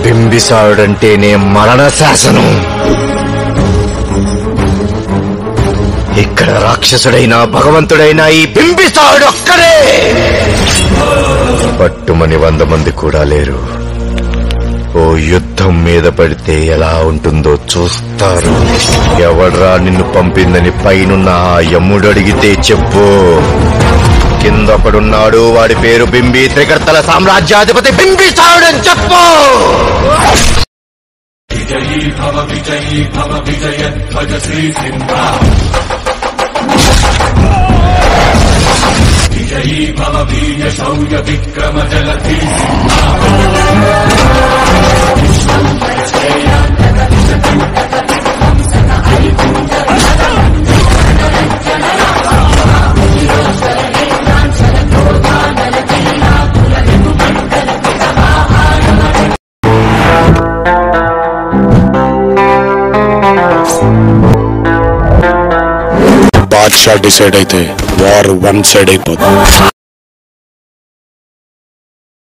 బింబిసారుడంటేనే మరణ శాసనం ఇక్కడ రాక్షసుడైనా భగవంతుడైనా ఈ బింబిసారుడు ఒక్కడే పట్టుమని వంద మంది కూడా లేరు ఓ యుద్ధం మీద పడితే ఎలా ఉంటుందో చూస్తారు ఎవడ్రా నిన్ను పంపిందని పైనున్న ఆ యమ్ముడు అడిగితే చెప్పు కింద ఒకడున్నాడు వాడి పేరు బింబి త్రికర్తల సామ్రాజ్యాధిపతి బింబిసారుడని చెప్పు బాద్షా డిసైడ్ అయితే వార్ వన్ సైడ్ అయిపోతుంది